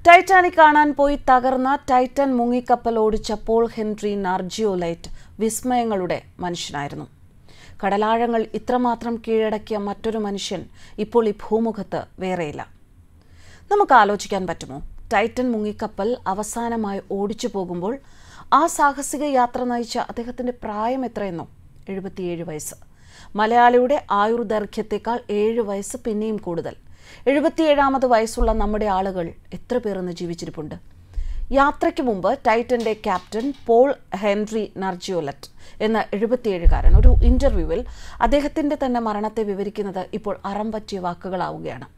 Titanic കാണാൻ പോയി തകർന്ന ടൈറ്റൻ മുങ്ങിക്കപ്പൽ ഓടിച്ച പോൾ ഹെൻറി നാർജിയോലൈറ്റ് വിസ്മയങ്ങളുടെ മനുഷ്യനായിരുന്നു കടലാഴങ്ങൾ ഇത്രമാത്രം കീഴടക്കിയ മറ്റൊരു മനുഷ്യൻ ഇപ്പോൾ ഈ ഭൂമുഖത്ത് വേറെയില്ല നമുക്ക് ആലോചിക്കാൻ പറ്റുമോ ടൈറ്റൻ മുങ്ങിക്കപ്പൽ അവസാനമായി ഓടിച്ചു പോകുമ്പോൾ ആ സാഹസിക യാത്ര നയിച്ച അദ്ദേഹത്തിൻ്റെ പ്രായം എത്രയെന്നോ എഴുപത്തിയേഴ് വയസ്സ് മലയാളിയുടെ ആയുർദൈർഘ്യത്തെക്കാൾ ഏഴ് വയസ്സ് പിന്നെയും കൂടുതൽ എഴുപത്തിയേഴാമത് വയസ്സുള്ള നമ്മുടെ ആളുകൾ എത്ര പേർ ഇന്ന് ജീവിച്ചിരിപ്പുണ്ട് യാത്രയ്ക്ക് മുമ്പ് ടൈറ്റന്റെ ക്യാപ്റ്റൻ പോൾ ഹെൻറി നർജിയോലറ്റ് എന്ന എഴുപത്തിയേഴുകാരൻ ഒരു ഇന്റർവ്യൂവിൽ അദ്ദേഹത്തിന്റെ തന്നെ മരണത്തെ വിവരിക്കുന്നത് ഇപ്പോൾ അറം പറ്റിയ വാക്കുകളാവുകയാണ്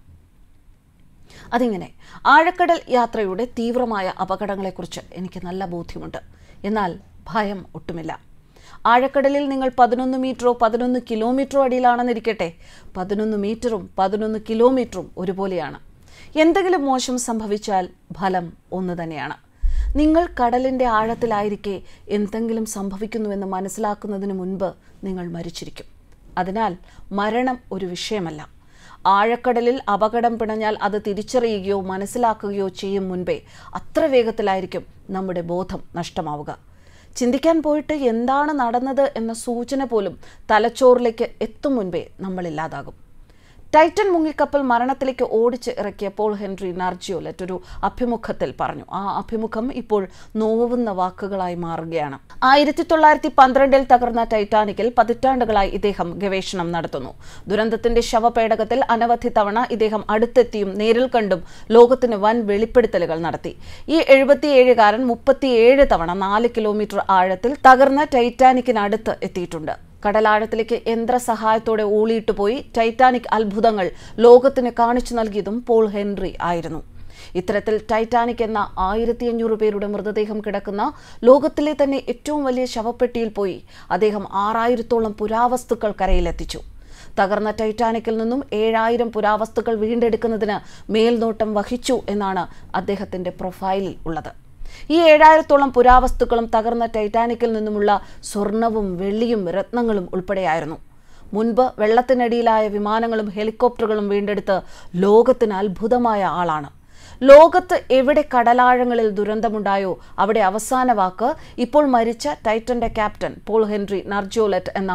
അതിങ്ങനെ ആഴക്കടൽ യാത്രയുടെ തീവ്രമായ അപകടങ്ങളെക്കുറിച്ച് എനിക്ക് നല്ല ബോധ്യമുണ്ട് എന്നാൽ ഭയം ഒട്ടുമില്ല ആഴക്കടലിൽ നിങ്ങൾ പതിനൊന്ന് മീറ്ററോ പതിനൊന്ന് കിലോമീറ്ററോ അടിയിലാണെന്നിരിക്കട്ടെ പതിനൊന്ന് മീറ്ററും പതിനൊന്ന് കിലോമീറ്ററും ഒരുപോലെയാണ് എന്തെങ്കിലും മോശം സംഭവിച്ചാൽ ഫലം ഒന്ന് തന്നെയാണ് നിങ്ങൾ കടലിൻ്റെ ആഴത്തിലായിരിക്കെ എന്തെങ്കിലും സംഭവിക്കുന്നുവെന്ന് മനസ്സിലാക്കുന്നതിന് മുൻപ് നിങ്ങൾ മരിച്ചിരിക്കും അതിനാൽ മരണം ഒരു വിഷയമല്ല ആഴക്കടലിൽ അപകടം പിണഞ്ഞാൽ അത് തിരിച്ചറിയുകയോ മനസ്സിലാക്കുകയോ ചെയ്യും മുൻപേ അത്ര വേഗത്തിലായിരിക്കും നമ്മുടെ ബോധം നഷ്ടമാവുക ചിന്തിക്കാൻ പോയിട്ട് എന്താണ് നടന്നത് എന്ന സൂചന പോലും തലച്ചോറിലേക്ക് എത്തും മുൻപേ നമ്മളില്ലാതാകും ടൈറ്റൻ മുങ്ങിക്കപ്പൽ മരണത്തിലേക്ക് ഓടിച്ച് ഇറക്കിയ പോൾ ഹെൻറി നാർജിയോലറ്റ് ഒരു അഭിമുഖത്തിൽ പറഞ്ഞു ആ അഭിമുഖം ഇപ്പോൾ നോവുന്ന വാക്കുകളായി മാറുകയാണ് ആയിരത്തി തൊള്ളായിരത്തി പന്ത്രണ്ടിൽ തകർന്ന ടൈറ്റാനിക്കിൽ പതിറ്റാണ്ടുകളായി ഇദ്ദേഹം ഗവേഷണം നടത്തുന്നു ദുരന്തത്തിന്റെ ശവപേടകത്തിൽ അനവധി തവണ ഇദ്ദേഹം അടുത്തെത്തിയും നേരിൽ കണ്ടും ലോകത്തിന് വൻ വെളിപ്പെടുത്തലുകൾ നടത്തി ഈ എഴുപത്തിയേഴുകാരൻ മുപ്പത്തിയേഴ് തവണ നാല് കിലോമീറ്റർ ആഴത്തിൽ തകർന്ന ടൈറ്റാനിക്കിനടുത്ത് എത്തിയിട്ടുണ്ട് കടലാഴത്തിലേക്ക് യന്ത്ര സഹായത്തോടെ ഊളിയിട്ട് പോയി ടൈറ്റാനിക് അത്ഭുതങ്ങൾ ലോകത്തിന് കാണിച്ചു നൽകിയതും പോൾ ഹെൻറി ആയിരുന്നു ഇത്തരത്തിൽ ടൈറ്റാനിക് എന്ന ആയിരത്തി അഞ്ഞൂറ് പേരുടെ മൃതദേഹം കിടക്കുന്ന ലോകത്തിലെ തന്നെ ഏറ്റവും വലിയ ശവപ്പെട്ടിയിൽ പോയി അദ്ദേഹം ആറായിരത്തോളം പുരാവസ്തുക്കൾ കരയിലെത്തിച്ചു തകർന്ന ടൈറ്റാനിക്കിൽ നിന്നും ഏഴായിരം പുരാവസ്തുക്കൾ വീണ്ടെടുക്കുന്നതിന് മേൽനോട്ടം വഹിച്ചു എന്നാണ് അദ്ദേഹത്തിന്റെ പ്രൊഫൈലിൽ ഉള്ളത് ഈ ഏഴായിരത്തോളം പുരാവസ്തുക്കളും തകർന്ന ടൈറ്റാനിക്കിൽ നിന്നുമുള്ള സ്വർണവും വെള്ളിയും രത്നങ്ങളും ഉൾപ്പെടെയായിരുന്നു മുൻപ് വെള്ളത്തിനടിയിലായ വിമാനങ്ങളും ഹെലികോപ്റ്ററുകളും വീണ്ടെടുത്ത് ലോകത്തിന് അത്ഭുതമായ ആളാണ് ലോകത്ത് എവിടെ കടലാഴങ്ങളിൽ ദുരന്തമുണ്ടായോ അവിടെ അവസാന വാക്ക് ഇപ്പോൾ മരിച്ച ടൈറ്റന്റെ ക്യാപ്റ്റൻ പോൾ ഹെൻറി നർജോലറ്റ് എന്ന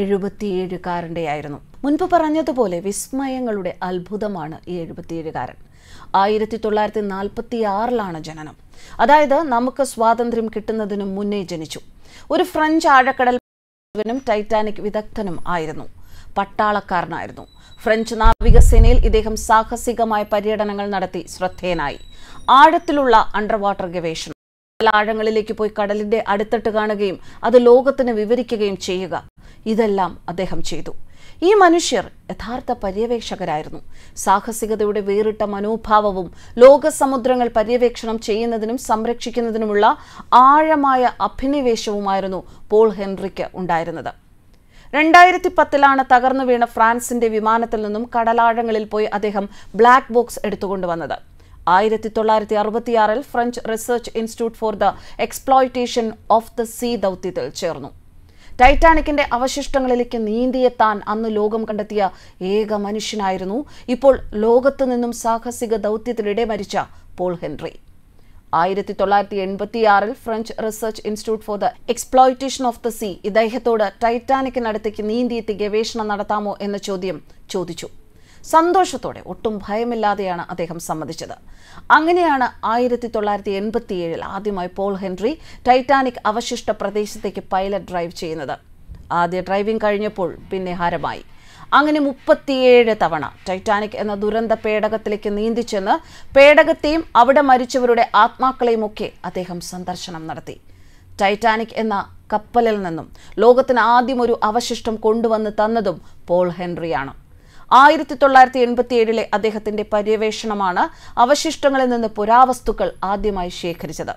എഴുപത്തിയേഴുകാരൻ്റെയായിരുന്നു മുൻപ് പറഞ്ഞതുപോലെ വിസ്മയങ്ങളുടെ അത്ഭുതമാണ് ഈ എഴുപത്തിയേഴുകാരൻ ആയിരത്തി തൊള്ളായിരത്തി നാൽപ്പത്തി ആറിലാണ് ജനനം അതായത് നമുക്ക് സ്വാതന്ത്ര്യം കിട്ടുന്നതിനു മുന്നേ ജനിച്ചു ഒരു ഫ്രഞ്ച് ആഴക്കടൽ നും ടൈറ്റാനിക് വിദഗ്ധനും ആയിരുന്നു പട്ടാളക്കാരനായിരുന്നു ഫ്രഞ്ച് നാവികസേനയിൽ ഇദ്ദേഹം സാഹസികമായ പര്യടനങ്ങൾ നടത്തി ശ്രദ്ധേയനായി ആഴത്തിലുള്ള അണ്ടർ വാട്ടർ ഗവേഷണം ആഴങ്ങളിലേക്ക് പോയി കടലിന്റെ അടുത്തിട്ട് കാണുകയും അത് ലോകത്തിന് വിവരിക്കുകയും ചെയ്യുക ഇതെല്ലാം അദ്ദേഹം ചെയ്തു ഈ മനുഷ്യർ യഥാർത്ഥ പര്യവേക്ഷകരായിരുന്നു സാഹസികതയുടെ വേറിട്ട മനോഭാവവും ലോകസമുദ്രങ്ങൾ പര്യവേക്ഷണം ചെയ്യുന്നതിനും സംരക്ഷിക്കുന്നതിനുമുള്ള ആഴമായ അഭിനിവേശവുമായിരുന്നു പോൾ ഹെൻറിക്ക് ഉണ്ടായിരുന്നത് രണ്ടായിരത്തി പത്തിലാണ് തകർന്നു വീണ ഫ്രാൻസിന്റെ വിമാനത്തിൽ നിന്നും കടലാഴങ്ങളിൽ പോയി അദ്ദേഹം ബ്ലാക്ക് ബോക്സ് എടുത്തുകൊണ്ടുവന്നത് ആയിരത്തി തൊള്ളായിരത്തി അറുപത്തിയാറിൽ French research institute for the exploitation of the sea ദൗത്യത്തിൽ ചേർന്നു ടൈറ്റാനിക്കിന്റെ അവശിഷ്ടങ്ങളിലേക്ക് നീന്തിയെത്താൻ അന്ന് ലോകം കണ്ടെത്തിയ ഏക മനുഷ്യനായിരുന്നു ഇപ്പോൾ ലോകത്തു നിന്നും സാഹസിക ദൗത്യത്തിനിടെ മരിച്ച പോൾ ഹെൻറി ആയിരത്തി തൊള്ളായിരത്തി എൺപത്തിയാറിൽ French research institute for the exploitation of the sea ഇദ്ദേഹത്തോട് ടൈറ്റാനിക്കിനടുത്തേക്ക് നീന്തിയെത്തി ഗവേഷണം നടത്താമോ എന്ന ചോദ്യം ചോദിച്ചു സന്തോഷത്തോടെ ഒട്ടും ഭയമില്ലാതെയാണ് അദ്ദേഹം സമ്മതിച്ചത് അങ്ങനെയാണ് ആയിരത്തി തൊള്ളായിരത്തി എൺപത്തിയേഴിൽ ആദ്യമായി പോൾ ഹെൻറി ടൈറ്റാനിക് അവശിഷ്ട പ്രദേശത്തേക്ക് പൈലറ്റ് ഡ്രൈവ് ചെയ്യുന്നത് ആദ്യ ഡ്രൈവിംഗ് കഴിഞ്ഞപ്പോൾ പിന്നെ ഹരമായി അങ്ങനെ മുപ്പത്തിയേഴ് തവണ ടൈറ്റാനിക് എന്ന ദുരന്ത പേടകത്തിലേക്ക് നീന്തിച്ചെന്ന് പേടകത്തെയും അവിടെ മരിച്ചവരുടെ ആത്മാക്കളെയും ഒക്കെ അദ്ദേഹം സന്ദർശനം നടത്തി ടൈറ്റാനിക് എന്ന കപ്പലിൽ നിന്നും ലോകത്തിന് ആദ്യം ഒരു അവശിഷ്ടം കൊണ്ടുവന്ന് തന്നതും പോൾ ഹെൻറിയാണ് ആയിരത്തി തൊള്ളായിരത്തി എൺപത്തി ഏഴിലെ അദ്ദേഹത്തിന്റെ പര്യവേഷണമാണ് അവശിഷ്ടങ്ങളിൽ നിന്ന് പുരാവസ്തുക്കൾ ആദ്യമായി ശേഖരിച്ചത്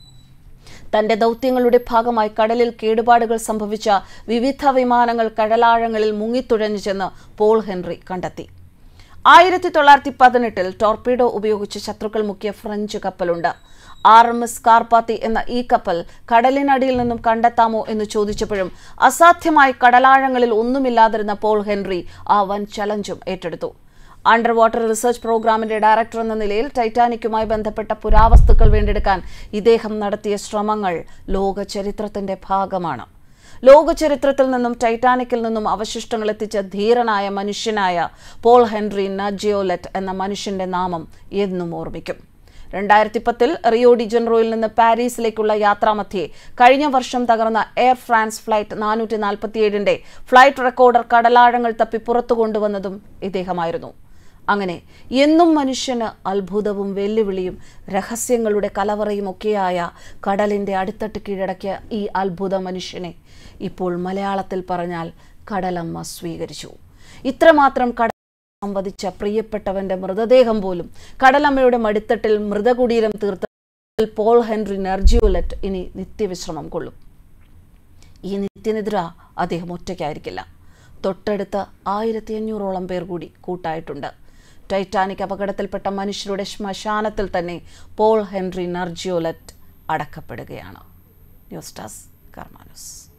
തന്റെ ദൗത്യങ്ങളുടെ ഭാഗമായി കടലിൽ കേടുപാടുകൾ സംഭവിച്ച വിവിധ വിമാനങ്ങൾ കടലാഴങ്ങളിൽ മുങ്ങിത്തുഴഞ്ഞു ചെന്ന് പോൾ ഹെൻറി കണ്ടെത്തി ആയിരത്തി തൊള്ളായിരത്തി പതിനെട്ടിൽ ടോർപീഡോ ഉപയോഗിച്ച് ശത്രുക്കൾ മുക്കിയ ഫ്രഞ്ച് കപ്പലുണ്ട് ആർ എം എസ് കാർപ്പാത്തി എന്ന ഈ കപ്പൽ കടലിനടിയിൽ നിന്നും കണ്ടെത്താമോ എന്ന് ചോദിച്ചപ്പോഴും അസാധ്യമായി കടലാഴങ്ങളിൽ ഒന്നുമില്ലാതിരുന്ന പോൾ ഹെൻറി ആ വൻ ചലഞ്ചും ഏറ്റെടുത്തു അണ്ടർ വാട്ടർ റിസർച്ച് പ്രോഗ്രാമിന്റെ ഡയറക്ടർ എന്ന നിലയിൽ ടൈറ്റാനിക്കുമായി ബന്ധപ്പെട്ട പുരാവസ്തുക്കൾ വീണ്ടെടുക്കാൻ ഇദ്ദേഹം നടത്തിയ ശ്രമങ്ങൾ ലോക ചരിത്രത്തിന്റെ ഭാഗമാണ് ലോക ചരിത്രത്തിൽ നിന്നും ടൈറ്റാനിക്കിൽ നിന്നും അവശിഷ്ടങ്ങൾ എത്തിച്ച ധീരനായ മനുഷ്യനായ പോൾ ഹെൻറി നജിയോലെറ്റ് എന്ന മനുഷ്യന്റെ നാമം എന്നും ഓർമ്മിക്കും രണ്ടായിരത്തി പത്തിൽ റിയോ ഡി ജനറോയിൽ നിന്ന് പാരീസിലേക്കുള്ള യാത്രാമധ്യേ കഴിഞ്ഞ വർഷം തകർന്ന എയർ ഫ്രാൻസ് ഫ്ലൈറ്റ് നാനൂറ്റി നാൽപ്പത്തിയേഴിന്റെ ഫ്ലൈറ്റ് റെക്കോർഡർ കടലാഴങ്ങൾ തപ്പി പുറത്തു കൊണ്ടുവന്നതും ഇദ്ദേഹമായിരുന്നു അങ്ങനെ എന്നും മനുഷ്യന് അത്ഭുതവും വെല്ലുവിളിയും രഹസ്യങ്ങളുടെ കലവറയും ഒക്കെയായ കടലിന്റെ അടിത്തട്ട് കീഴടക്കിയ ഈ അത്ഭുത മനുഷ്യനെ ഇപ്പോൾ മലയാളത്തിൽ പറഞ്ഞാൽ കടലമ്മ സ്വീകരിച്ചു ഇത്രമാത്രം കട സംവദിച്ച പ്രിയപ്പെട്ടവന്റെ മൃതദേഹം പോലും കടലമ്മയുടെ മടിത്തട്ടിൽ മൃതകുടീരം തീർത്ത പോൾ ഹെൻറി നെർജിയോലറ്റ് ഇനി നിത്യവിശ്രമം കൊള്ളും ഈ നിത്യനിദ്ര അദ്ദേഹം ഒറ്റയ്ക്കായിരിക്കില്ല തൊട്ടടുത്ത് ആയിരത്തി അഞ്ഞൂറോളം പേർ കൂടി കൂട്ടായിട്ടുണ്ട് ടൈറ്റാനിക് അപകടത്തിൽപ്പെട്ട മനുഷ്യരുടെ ശ്മശാനത്തിൽ തന്നെ പോൾ ഹെൻറി നർജിയോലറ്റ് അടക്കപ്പെടുകയാണ് ന്യൂസ് ഡെസ്ക് കർമാനൂസ്